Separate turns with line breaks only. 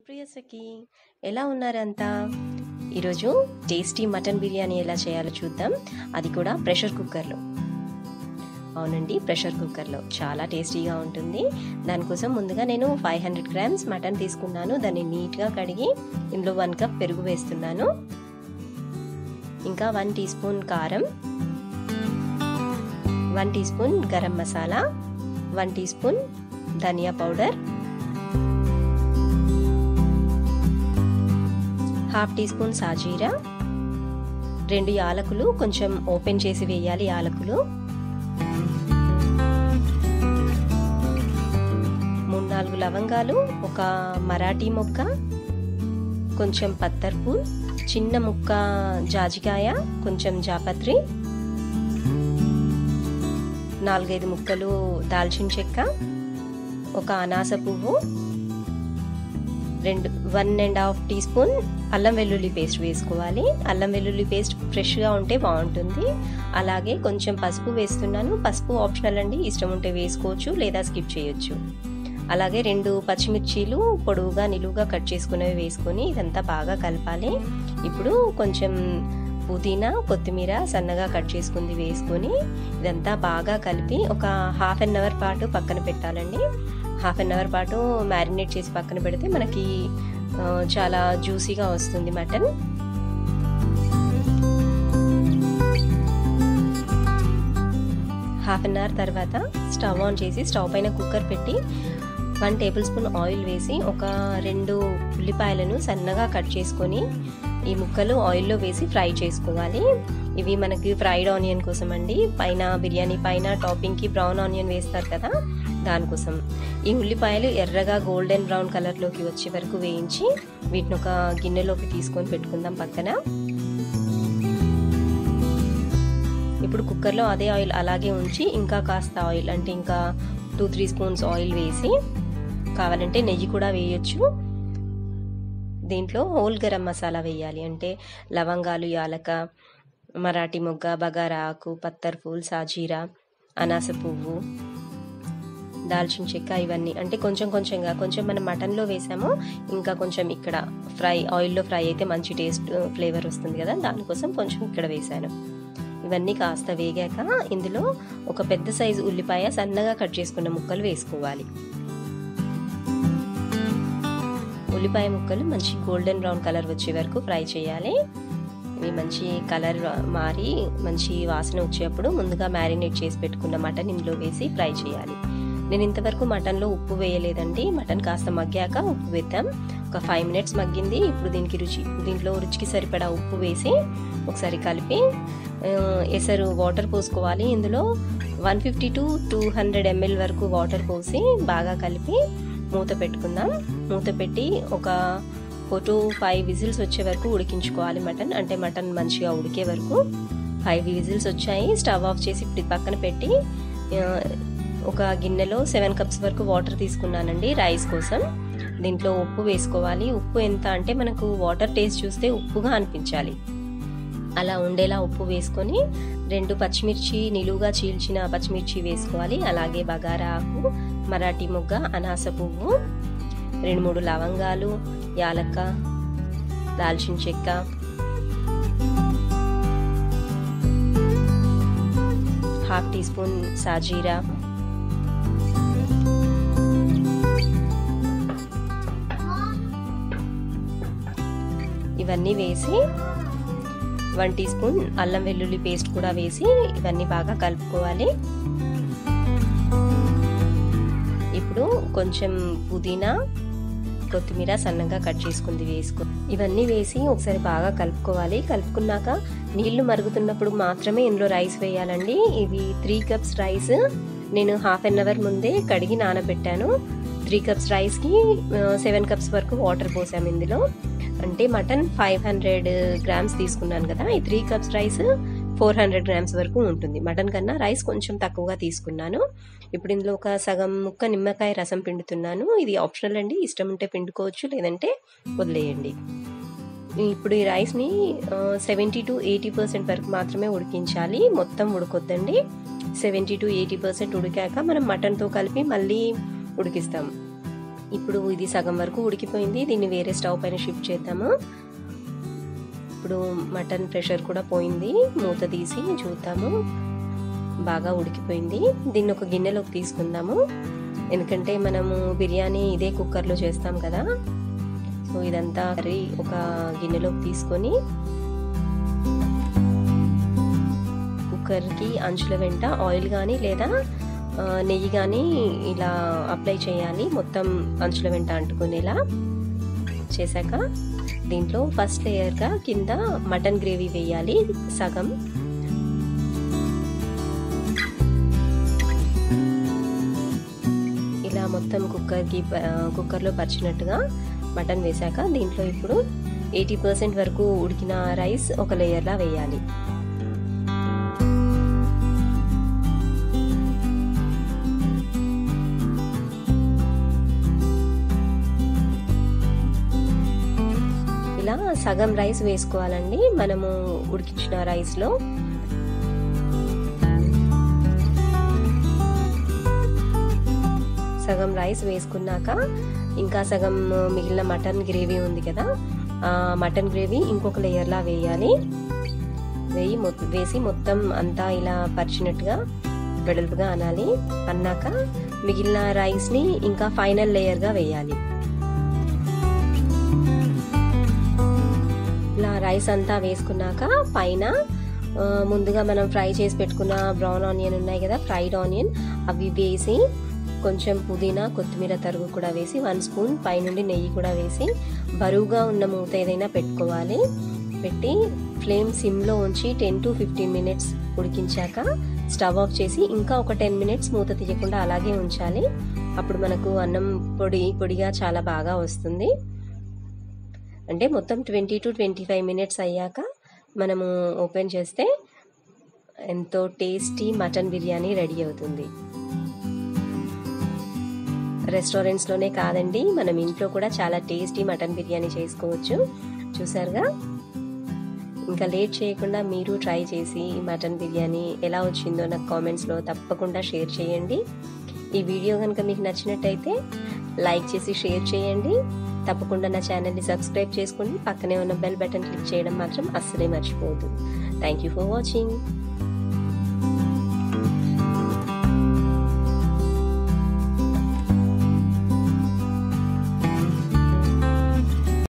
ప్రియసఖి ఎలా ఉన్నారంతా ఈరోజు tasty mutton biryani ఎలా చేయాలో చూద్దాం అది కూడా ప్రెషర్ కుక్కర్లో అవునండి ప్రెషర్ కుక్కర్లో చాలా టేస్టీగా ఉంటుంది దానికోసం ముందుగా నేను ఫైవ్ హండ్రెడ్ గ్రామ్స్ మటన్ తీసుకున్నాను దాన్ని నీట్గా కడిగి ఇందులో వన్ కప్ పెరుగు వేస్తున్నాను ఇంకా వన్ టీ స్పూన్ కారం one teaspoon garam masala one teaspoon ధనియా పౌడర్ హాఫ్ టీ స్పూన్ సాజీరా రెండు యాలకులు కొంచెం ఓపెన్ చేసి వేయాలి యాలకులు మూడు నాలుగు లవంగాలు ఒక మరాఠీ మొక్క కొంచెం పత్తర్పు చిన్న ముక్క జాజికాయ కొంచెం జాపత్రి నాలుగైదు ముక్కలు దాల్చిన చెక్క ఒక అనాస పువ్వు రెండు one and half teaspoon అల్లం వెల్లుల్లి పేస్ట్ వేసుకోవాలి అల్లం వెల్లుల్లి పేస్ట్ ఫ్రెష్గా ఉంటే బాగుంటుంది అలాగే కొంచెం పసుపు వేస్తున్నాను పసుపు ఆప్షనల్ అండి ఇష్టం ఉంటే వేసుకోవచ్చు లేదా స్కిప్ చేయొచ్చు అలాగే రెండు పచ్చిమిర్చీలు పొడవుగా నిలువుగా కట్ చేసుకునేవి వేసుకొని ఇదంతా బాగా కలపాలి ఇప్పుడు కొంచెం పుదీనా కొత్తిమీర సన్నగా కట్ చేసుకుంది వేసుకొని ఇదంతా బాగా కలిపి ఒక హాఫ్ అన్ అవర్ పాటు పక్కన పెట్టాలండి హాఫ్ అన్ అవర్ పాటు మ్యారినేట్ చేసి పక్కన పెడితే మనకి చాలా జ్యూసీగా వస్తుంది మటన్ హాఫ్ అన్ అవర్ తర్వాత స్టవ్ ఆన్ చేసి స్టవ్ పైన కుక్కర్ పెట్టి వన్ టేబుల్ స్పూన్ ఆయిల్ వేసి ఒక రెండు ఉల్లిపాయలను సన్నగా కట్ చేసుకొని ఈ ముక్కలు ఆయిల్లో వేసి ఫ్రై చేసుకోవాలి ఇవి మనకి ఫ్రైడ్ ఆనియన్ కోసం అండి పైన బిర్యానీ పైన టాపింగ్కి బ్రౌన్ ఆనియన్ వేస్తారు కదా దానికోసం ఈ ఉల్లిపాయలు ఎర్రగా గోల్డెన్ బ్రౌన్ కలర్లోకి వచ్చే వరకు వేయించి వీటిని ఒక గిన్నెలోకి తీసుకొని పెట్టుకుందాం పక్కన ఇప్పుడు కుక్కర్లో అదే ఆయిల్ అలాగే ఉంచి ఇంకా కాస్త ఆయిల్ అంటే ఇంకా టూ త్రీ స్పూన్స్ ఆయిల్ వేసి కావాలంటే నెయ్యి కూడా వేయొచ్చు దీంట్లో హోల్ గరం మసాలా వేయాలి అంటే లవంగాలు యాలక మరాఠీ మొగ్గ బగారా ఆకు పత్తర్ ఫూల్ సాజీరా అనాస పువ్వు దాల్చిన చెక్క ఇవన్నీ అంటే కొంచెం కొంచెంగా కొంచెం మనం మటన్లో వేసాము ఇంకా కొంచెం ఇక్కడ ఫ్రై ఆయిల్లో ఫ్రై అయితే మంచి టేస్ట్ ఫ్లేవర్ వస్తుంది కదా దానికోసం కొంచెం ఇక్కడ వేసాను ఇవన్నీ కాస్త వేగాక ఇందులో ఒక పెద్ద సైజు ఉల్లిపాయ సన్నగా కట్ చేసుకున్న ముక్కలు వేసుకోవాలి ఉల్లిపాయ ముక్కలు మంచి గోల్డెన్ బ్రౌన్ కలర్ వచ్చే వరకు ఫ్రై చేయాలి ఇవి మంచి కలర్ మారి మంచి వాసన వచ్చేటప్పుడు ముందుగా మ్యారినేట్ చేసి పెట్టుకున్న మటన్ ఇందులో వేసి ఫ్రై చేయాలి నేను ఇంతవరకు మటన్లో ఉప్పు వేయలేదండి మటన్ కాస్త మగ్గాక ఉప్పు వేద్దాం ఒక ఫైవ్ మినిట్స్ మగ్గింది ఇప్పుడు దీనికి రుచి దీంట్లో రుచికి సరిపడా ఉప్పు వేసి ఒకసారి కలిపి ఎసరు వాటర్ పోసుకోవాలి ఇందులో one fifty to two hundred ml వరకు వాటర్ పోసి బాగా కలిపి మూత పెట్టుకుందాం మూత పెట్టి ఒక ఫోర్ టు ఫైవ్ విజిల్స్ వచ్చే వరకు ఉడికించుకోవాలి మటన్ అంటే మటన్ మంచిగా ఉడికే వరకు ఫైవ్ విజిల్స్ వచ్చాయి స్టవ్ ఆఫ్ చేసి ఇప్పుడు పక్కన పెట్టి ఒక గిన్నెలో సెవెన్ కప్స్ వరకు వాటర్ తీసుకున్నానండి రైస్ కోసం దీంట్లో ఉప్పు వేసుకోవాలి ఉప్పు ఎంత అంటే మనకు వాటర్ టేస్ట్ చూస్తే ఉప్పుగా అనిపించాలి అలా ఉండేలా ఉప్పు వేసుకొని రెండు పచ్చిమిర్చి నిలువుగా చీల్చిన పచ్చిమిర్చి వేసుకోవాలి అలాగే బగారా ఆకు మరాఠీ మొగ్గ అనాస పువ్వు రెండు మూడు లవంగాలు యాలక్క దాల్చిన చెక్క హాఫ్ టీ స్పూన్ సాజీరా ఇవన్నీ వేసి వన్ టీ స్పూన్ అల్లం వెల్లుల్లి పేస్ట్ కూడా వేసి ఇవన్నీ బాగా కలుపుకోవాలి ఇప్పుడు కొంచెం పుదీనా కొత్తిమీర సన్నగా కట్ చేసుకుంది వేసుకో ఇవన్నీ వేసి ఒకసారి బాగా కలుపుకోవాలి కలుపుకున్నాక నీళ్లు మరుగుతున్నప్పుడు మాత్రమే ఇందులో రైస్ వేయాలండి ఇవి త్రీ కప్స్ రైస్ నేను హాఫ్ అన్ అవర్ ముందే కడిగి నానబెట్టాను త్రీ కప్స్ రైస్కి సెవెన్ కప్స్ వరకు వాటర్ పోసాము ఇందులో అంటే మటన్ ఫైవ్ హండ్రెడ్ గ్రామ్స్ తీసుకున్నాను కదా ఈ three cups rice four hundred grams వరకు ఉంటుంది మటన్ కన్నా రైస్ కొంచెం తక్కువగా తీసుకున్నాను ఇప్పుడు ఇందులో ఒక సగం ముక్క నిమ్మకాయ రసం పిండుతున్నాను ఇది ఆప్షనల్ అండి ఇష్టం ఉంటే పిండుకోవచ్చు లేదంటే వదిలేయండి ఇప్పుడు ఈ రైస్ని సెవెంటీ టు ఎయిటీ పర్సెంట్ వరకు మాత్రమే ఉడికించాలి మొత్తం ఉడకొద్దండి సెవెంటీ టు ఎయిటీ పర్సెంట్ ఉడికాక మనం మటన్తో కలిపి మళ్ళీ ఉడికిస్తాం ఇప్పుడు ఇది సగం వరకు ఉడికిపోయింది దీన్ని వేరే స్టవ్ పైన షిఫ్ట్ చేద్దాము ఇప్పుడు మటన్ ప్రెషర్ కూడా పోయింది మూత తీసి చూద్దాము బాగా ఉడికిపోయింది దీన్ని ఒక గిన్నెలోకి తీసుకుందాము ఎందుకంటే మనము బిర్యానీ ఇదే కుక్కర్లో చేస్తాం కదా సో ఇదంతా కర్రీ ఒక గిన్నెలోకి తీసుకొని కుక్కర్కి అంచుల వెంట ఆయిల్ కానీ లేదా నెయ్యి కానీ ఇలా అప్లై చేయాలి మొత్తం అంచుల వెంట అంటుకునేలా చేశాక దీంట్లో ఫస్ట్ లేయర్గా కింద మటన్ గ్రేవీ వేయాలి సగం ఇలా మొత్తం కుక్కర్కి కుక్కర్లో పరిచినట్టుగా మటన్ వేశాక దీంట్లో ఇప్పుడు ఎయిటీ పర్సెంట్ వరకు ఉడికిన రైస్ ఒక లేయర్లా వేయాలి ఇలా సగం రైస్ వేసుకోవాలండి మనము ఉడికించిన రైస్లో సగం రైస్ వేసుకున్నాక ఇంకా సగం మిగిలిన మటన్ గ్రేవీ ఉంది కదా ఆ మటన్ గ్రేవీ ఇంకొక లేయర్లా వేయాలి వేయి వేసి మొత్తం అంతా ఇలా పరిచినట్టుగా వెడల్పుగా అనాలి అన్నాక మిగిలిన రైస్ని ఇంకా ఫైనల్ లేయర్గా వేయాలి ఇలా రైస్ అంతా వేసుకున్నాక పైన ముందుగా మనం ఫ్రై చేసి పెట్టుకున్న బ్రౌన్ ఆనియన్ ఉన్నాయి కదా ఫ్రైడ్ ఆనియన్ అవి వేసి కొంచెం పుదీనా కొత్తిమీర తరుగు కూడా వేసి వన్ స్పూన్ పైనుండి నెయ్యి కూడా వేసి బరువుగా ఉన్న మూత ఏదైనా పెట్టుకోవాలి పెట్టి ఫ్లేమ్ సిమ్లో ఉంచి టెన్ టు ఫిఫ్టీన్ మినిట్స్ ఉడికించాక స్టవ్ ఆఫ్ చేసి ఇంకా ఒక టెన్ మినిట్స్ మూత తీయకుండా అలాగే ఉంచాలి అప్పుడు మనకు అన్నం పొడి పొడిగా చాలా బాగా వస్తుంది అంటే మొత్తం twenty to twenty five minutes అయ్యాక మనము ఓపెన్ చేస్తే ఎంతో టేస్టీ మటన్ బిర్యానీ రెడీ అవుతుంది రెస్టారెంట్స్లోనే కాదండి మనం ఇంట్లో కూడా చాలా టేస్టీ మటన్ బిర్యానీ చేసుకోవచ్చు చూసారుగా ఇంకా లేట్ చేయకుండా మీరు ట్రై చేసి మటన్ బిర్యానీ ఎలా వచ్చిందో నాకు కామెంట్స్లో తప్పకుండా షేర్ చేయండి ఈ వీడియో కనుక మీకు నచ్చినట్టయితే లైక్ చేసి షేర్ చేయండి తప్పకుండా నా ఛానల్ని సబ్స్క్రైబ్ చేసుకోండి పక్కనే ఉన్న బెల్ బటన్ క్లిక్ చేయడం మాత్రం అస్సలే మర్చిపోవద్దు థ్యాంక్ యూ ఫర్ వాచింగ్